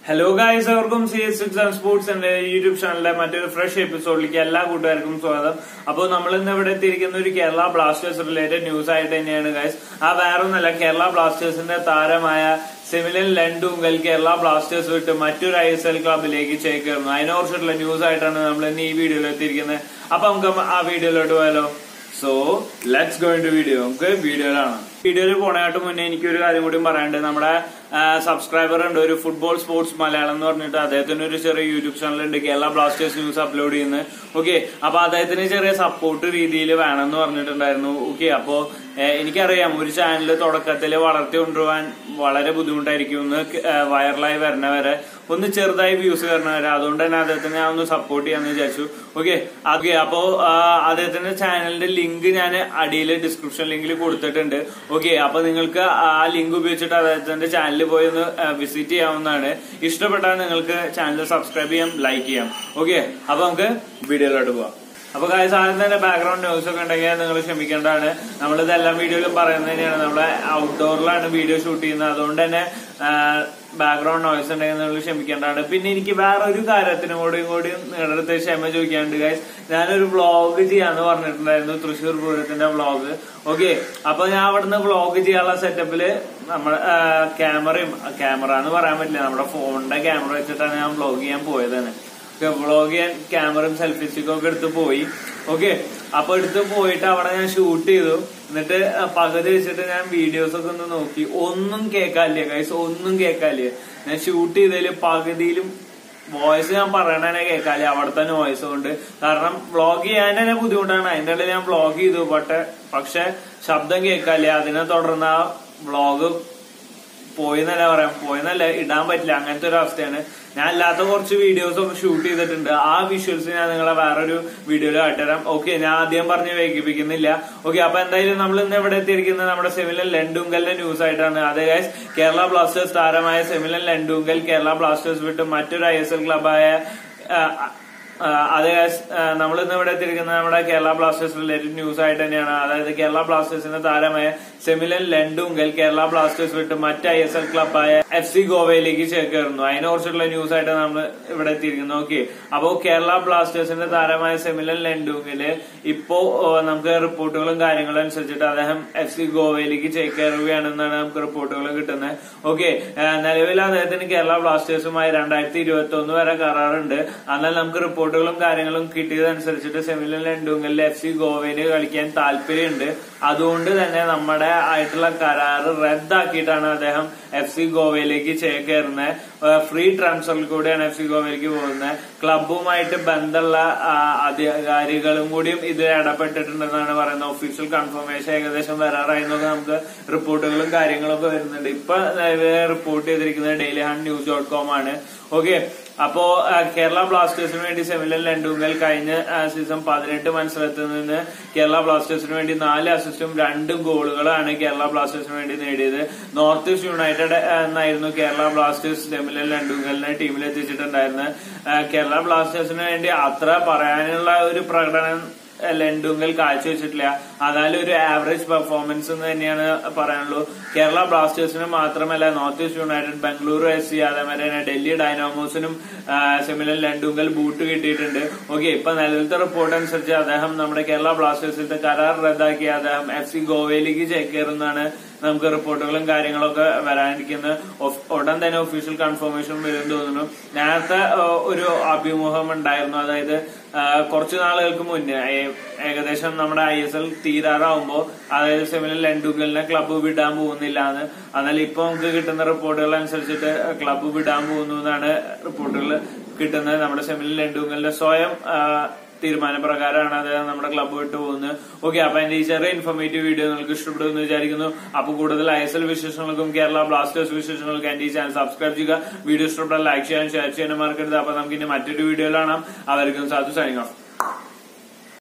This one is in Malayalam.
ഹലോ ഗായ്സ് അവർക്കും C S six and sports എന്റെ യൂട്യൂബ് ചാനലിലെ മറ്റൊരു ഫ്രഷ് എപ്പിസോഡിലേക്ക് എല്ലാ കൂട്ടുകാർക്കും സ്വാഗതം അപ്പോൾ നമ്മൾ ഇന്ന് ഇവിടെ എത്തിയിരിക്കുന്ന ഒരു കേരള ബ്ലാസ്റ്റേഴ്സ് റിലേറ്റഡ് ന്യൂസ് ആയിട്ട് തന്നെയാണ് ഗായ്സ് ആ വേറെ ഒന്നല്ല കേരള ബ്ലാസ്റ്റേഴ്സിന്റെ താരമായ സെമിലൻ ലൻഡുങ്കൽ കേരള ബ്ലാസ്റ്റേഴ്സ് വിട്ട് മറ്റൊരു ഐ എസ് എൽ ക്ലബിലേക്ക് ചേക്കേറുന്നു അതിനെക്കുറിച്ചിട്ടുള്ള ന്യൂസ് ആയിട്ടാണ് നമ്മൾ ഇന്ന് ഈ വീഡിയോയിൽ എത്തിയിരിക്കുന്നത് അപ്പൊ നമുക്ക് ആ വീഡിയോയിലോട്ട് പോയാലോ so let's go into video നമുക്ക് വീഡിയോയിലാണ് വീഡിയോയിൽ പോണായിട്ട് മുന്നേ എനിക്ക് ഒരു കാര്യം കൂടി പറയാനുണ്ട് നമ്മുടെ സബ്സ്ക്രൈബർ ഉണ്ട് ഒരു ഫുട്ബോൾ സ്പോർട്സ് മലയാളം എന്ന് പറഞ്ഞിട്ട് അദ്ദേഹത്തിന് ഒരു ചെറിയ യൂട്യൂബ് ചാനൽ ഉണ്ട് കേരള ബ്ലാസ്റ്റേഴ്സ് ന്യൂസ് അപ്ലോഡ് ചെയ്യുന്നത് ഓക്കെ അപ്പൊ അദ്ദേഹത്തിന് ചെറിയ സപ്പോർട്ട് രീതിയിൽ വേണമെന്ന് പറഞ്ഞിട്ടുണ്ടായിരുന്നു ഓക്കെ അപ്പോ ഏഹ്, എനിക്കറിയാം ഒരു ചാനൽ തുടക്കത്തിൽ വളർത്തി കൊണ്ടുപോകാൻ വളരെ ബുദ്ധിമുട്ടായിരിക്കും ഒന്ന് വൈറലായി വരണ വരെ ഒന്ന് ചെറുതായി വ്യൂസ് വരണ വരെ അതുകൊണ്ട് തന്നെ അദ്ദേഹത്തിന് ഞാൻ ഒന്ന് സപ്പോർട്ട് ചെയ്യാന്ന് വിചാരിച്ചു ഓക്കെ ഓക്കെ അപ്പോ ആ, അദ്ദേഹത്തിന്റെ ചാനലിന്റെ ലിങ്ക് ഞാൻ അടിയിൽ ഡിസ്ക്രിപ്ഷൻ ലിങ്കിൽ കൊടുത്തിട്ടുണ്ട് ഓക്കെ അപ്പൊ നിങ്ങൾക്ക് ആ ലിങ്ക് ഉപയോഗിച്ചിട്ട് അദ്ദേഹത്തിന്റെ ചാനലിൽ പോയി ഒന്ന് വിസിറ്റ് ചെയ്യാവുന്നതാണ് ഇഷ്ടപ്പെട്ടാൽ നിങ്ങൾക്ക് ചാനൽ സബ്സ്ക്രൈബ് ചെയ്യാം ലൈക്ക് ചെയ്യാം ഓക്കെ അപ്പൊ നമുക്ക് വീഡിയോയിലോട്ട് പോവാം അപ്പൊ കാര്യം ആദ്യം തന്നെ ബാക്ക്ഗ്രൗണ്ട് ന്യൂസ് ഒക്കെ ഉണ്ടെങ്കിൽ നിങ്ങൾ ക്ഷമിക്കേണ്ടതാണ് നമ്മളിത് എല്ലാ വീഡിയോയിലും പറയുന്നത് തന്നെയാണ് നമ്മളെ ഔട്ട്ഡോറിലാണ് വീഡിയോ ഷൂട്ട് ചെയ്യുന്നത് അതുകൊണ്ട് തന്നെ ബാക്ക്ഗ്രൗണ്ട് നോയ്സ് ഉണ്ടെങ്കിൽ നിങ്ങൾ ക്ഷമിക്കേണ്ടതാണ് പിന്നെ എനിക്ക് വേറെ ഒരു കാര്യത്തിനും കൂടി കൂടി നിങ്ങളുടെ അടുത്ത് ക്ഷമ ചോദിക്കാണ്ട് ഗൈസ് ഞാനൊരു വ്ളോഗ് ചെയ്യാന്ന് പറഞ്ഞിട്ടുണ്ടായിരുന്നു തൃശ്ശൂർ പൂരത്തിന്റെ വ്ളോഗ് ഓക്കെ അപ്പൊ ഞാൻ അവിടുന്ന് വ്ളോഗ് ചെയ്യാനുള്ള സെറ്റപ്പില് നമ്മുടെ ക്യാമറയും ക്യാമറ എന്ന് പറയാൻ പറ്റില്ല നമ്മുടെ ഫോണിന്റെ ക്യാമറ വെച്ചിട്ടാണ് ഞാൻ വ്ളോഗ് ചെയ്യാൻ പോയത് തന്നെ വ്ളോഗ് ചെയ്യാൻ ക്യാമറയും സെൽഫി സ്റ്റിക്കും ഒക്കെ എടുത്ത് പോയി ഓക്കെ അപ്പൊ എടുത്ത് പോയിട്ട് അവിടെ ഞാൻ ഷൂട്ട് ചെയ്തു എന്നിട്ട് പകുതി വെച്ചിട്ട് ഞാൻ വീഡിയോസ് ഒക്കെ ഒന്ന് നോക്കി ഒന്നും കേൾക്കാനില്ല കൈസ് ഒന്നും കേൾക്കാനില്ല ഞാൻ ഷൂട്ട് ചെയ്തതില് പകുതിയിലും വോയിസ് ഞാൻ പറയണേ കേൾക്കാല്ലേ അവിടുത്തെ നോയ്സ് കൊണ്ട് കാരണം വ്ളോഗ് ചെയ്യാൻ തന്നെ ബുദ്ധിമുട്ടാണ് അതിന്റെ ഇടയിൽ ഞാൻ വ്ളോഗ് ചെയ്തു പക്ഷെ പക്ഷെ ശബ്ദം കേൾക്കാല്ലേ അതിനെ തുടർന്ന് ആ വ്ളോഗ് പോയെന്നല്ല പറയാം പോയെന്നല്ല ഇടാൻ പറ്റില്ല അങ്ങനത്തെ ഒരു അവസ്ഥയാണ് ഞാൻ അല്ലാത്ത കുറച്ച് വീഡിയോസ് ഒക്കെ ഷൂട്ട് ചെയ്തിട്ടുണ്ട് ആ വിഷ്വൽസ് ഞാൻ നിങ്ങളെ വേറൊരു വീഡിയോയിൽ കാട്ടുതരാം ഓക്കെ ഞാൻ ആദ്യം പറഞ്ഞ് വൈകിപ്പിക്കുന്നില്ല ഓക്കെ അപ്പൊ എന്തായാലും നമ്മൾ ഇന്ന് ഇവിടെ എത്തിയിരിക്കുന്നത് നമ്മുടെ സെമിലൻ ലെൻഡുങ്കലിന്റെ ന്യൂസ് ആയിട്ടാണ് അത് ഗൈസ് കേരള ബ്ലാസ്റ്റേഴ്സ് താരമായ സെമിലൻ ലെൻഡുങ്കൽ കേരള ബ്ലാസ്റ്റേഴ്സ് വിട്ട് മറ്റൊരു ഐ എസ് എൽ ക്ലബായ അത് നമ്മൾ ഇന്ന് ഇവിടെ എത്തിയിരിക്കുന്നത് നമ്മുടെ കേരള ബ്ലാസ്റ്റേഴ്സ് റിലേറ്റഡ് ന്യൂസ് ആയിട്ട് തന്നെയാണ് അതായത് കേരള ബ്ലാസ്റ്റേഴ്സിന്റെ താരമായ സെമിലൻ ലൻഡുങ്കൽ കേരള ബ്ലാസ്റ്റേഴ്സ് വിട്ട് മറ്റ് ഐ എസ് എൽ ക്ലബായ എഫ് സി ഗോവയിലേക്ക് ചേക്കേറുന്നു അതിനെ കുറിച്ചുള്ള ന്യൂസ് ആയിട്ട് നമ്മൾ ഇവിടെ എത്തിയിരിക്കുന്നത് ഓക്കെ അപ്പോ കേരള ബ്ലാസ്റ്റേഴ്സിന്റെ താരമായ സെമിലൻ ലൻഡുങ്കില് ഇപ്പോ ഏഹ്, നമുക്ക് റിപ്പോർട്ടുകളും കാര്യങ്ങളും അനുസരിച്ചിട്ട് അദ്ദേഹം എഫ് സി ഗോവയിലേക്ക് ചേക്കേറുകയാണെന്നാണ് നമുക്ക് റിപ്പോർട്ടുകൾ കിട്ടുന്നത് ഓക്കെ നിലവിൽ അദ്ദേഹത്തിന് കേരള ബ്ലാസ്റ്റേഴ്സുമായി രണ്ടായിരത്തി ഇരുപത്തി ഒന്ന് വരെ കരാറുണ്ട് എന്നാൽ നമുക്ക് റിപ്പോർട്ടുകളും കാര്യങ്ങളും കിട്ടിയതനുസരിച്ചിട്ട് സെമിലൻ ലൻഡുങ്കലിൽ എഫ് സി ഗോവയിൽ കളിക്കാൻ താല്പര്യമുണ്ട് അതുകൊണ്ട് തന്നെ നമ്മുടെ ആയിട്ടുള്ള കരാറ് റദ്ദാക്കിയിട്ടാണ് അദ്ദേഹം എഫ് സി ഗോവയിലേക്ക് ചേക്കേറുന്നത് ഫ്രീ ട്രാൻസ്ഫറിൽ കൂടിയാണ് എഫ് സി ഗോവയിലേക്ക് പോകുന്നത് ക്ലബുമായിട്ട് ബന്ധമുള്ള ആ, അധികാരികളും കൂടിയും ഇതിൽ ഇടപെട്ടിട്ടുണ്ടെന്നാണ് പറയുന്നത് ഒഫീഷ്യൽ കൺഫർമേഷൻ ഏകദേശം വരാറായി എന്നൊക്കെ നമുക്ക് റിപ്പോർട്ടുകളും കാര്യങ്ങളും ഒക്കെ വരുന്നുണ്ട് ഇപ്പൊ റിപ്പോർട്ട് ചെയ്തിരിക്കുന്നത് daily hunt news dot com ആണ് ഓക്കെ അപ്പോ ആ, കേരള ബ്ലാസ്റ്റേഴ്സിന് വേണ്ടി സെമിലൻ ലൻഡുങ്കൽ കഴിഞ്ഞ ആ, സീസൺ പതിനെട്ട് മത്സരത്തിൽ നിന്ന് കേരള ബ്ലാസ്റ്റേഴ്സിന് വേണ്ടി നാല് അസിസ്റ്റും രണ്ട് ഗോളുകളാണ് കേരള ബ്ലാസ്റ്റേഴ്സിന് വേണ്ടി നേടിയത് നോർത്ത് ഈസ്റ്റ് യുണൈറ്റഡ് എന്നായിരുന്നു കേരള ബ്ലാസ്റ്റേഴ്സ് സെമിലൻ ലൻഡുങ്കലിനെ ടീമിൽ എത്തിച്ചിട്ടുണ്ടായിരുന്നത് ആ, കേരള ബ്ലാസ്റ്റേഴ്സിന് വേണ്ടി അത്ര പറയാനുള്ള ഒരു പ്രകടനം ലൻഡുങ്കൽ കാഴ്ചവെച്ചിട്ടില്ല എന്നാലും ഒരു ആവറേജ് പെർഫോമൻസ് എന്ന് തന്നെയാണ് പറയാനുള്ളൂ കേരള ബ്ലാസ്റ്റേഴ്സിന് മാത്രമല്ല north east united Bengaluru S C അതേമാതിരി തന്നെ ഡൽഹി ഡൈനാമോസിനും സെമിലൻ ലൻഡുങ്കൽ ബൂട്ട് കിട്ടിയിട്ടുണ്ട് ഓക്കെ ഇപ്പൊ നിലവിലത്തെ റിപ്പോർട്ട് അനുസരിച്ച് അദ്ദേഹം നമ്മുടെ കേരള ബ്ലാസ്റ്റേഴ്സിന്റെ കരാർ റദ്ദാക്കി അദ്ദേഹം എഫ് സി ഗോവയിലേക്ക് ചേക്കേറുന്നതാണ് നമുക്ക് റിപ്പോർട്ടുകളും കാര്യങ്ങളൊക്കെ വരാനിരിക്കുന്നത് ഒഫ്- ഉടൻ തന്നെ ഒഫീഷ്യൽ കൺഫർമേഷൻ വരും തോന്നുന്നു നേരത്തെ ആ, ഒരു അഭിമുഖം ഉണ്ടായിരുന്നു അതായത് ആ, കുറച്ചു നാളുകൾക്ക് മുന്നേ ഏ- ഏകദേശം നമ്മുടെ ഐ എസ് എൽ തീരാറാവുമ്പോ അതായത് സെമിനിൽ ലൻഡുങ്കലിനെ ക്ലബ്ബ് വിടാൻ പോകുന്നില്ല എന്ന് എന്നാൽ ഇപ്പൊ നമുക്ക് കിട്ടുന്ന റിപ്പോർട്ടുകൾ അനുസരിച്ചിട്ട് ക്ലബ്ബ് വിടാൻ പോകുന്നു എന്നാണ് റിപ്പോർട്ടുകൾ കിട്ടുന്നത് നമ്മുടെ സെമിനിൽ ലൻഡുങ്കലിന്റെ സ്വയം ആ, തീരുമാനപ്രകാരമാണ് അദ്ദേഹം നമ്മുടെ ക്ലബ്ബ് വിട്ടു പോകുന്നത് ഓക്കെ അപ്പൊ എന്റെ ഈ ചെറിയ ഇൻഫോർമേറ്റീവ് വീഡിയോ നിങ്ങൾക്ക് ഇഷ്ടപ്പെടുമെന്ന് വിചാരിക്കുന്നു അപ്പൊ കൂടുതൽ ഐ എസ് എൽ വിശേഷങ്ങൾക്കും കേരള ബ്ലാസ്റ്റേഴ്സ് വിശേഷങ്ങൾക്കും എന്റെ ഈ ചാനൽ സബ്സ്ക്രൈബ് ചെയ്യുക വീഡിയോ ഇഷ്ടപ്പെട്ടാൽ ലൈക്ക് ചെയ്യാൻ ഷെയർ ചെയ്യാൻ മറക്കരുത് അപ്പൊ നമുക്ക് ഇനി മറ്റൊരു വീഡിയോയിൽ കാണാം അവർക്കും സാധു സൈനിങ് ഓഫ്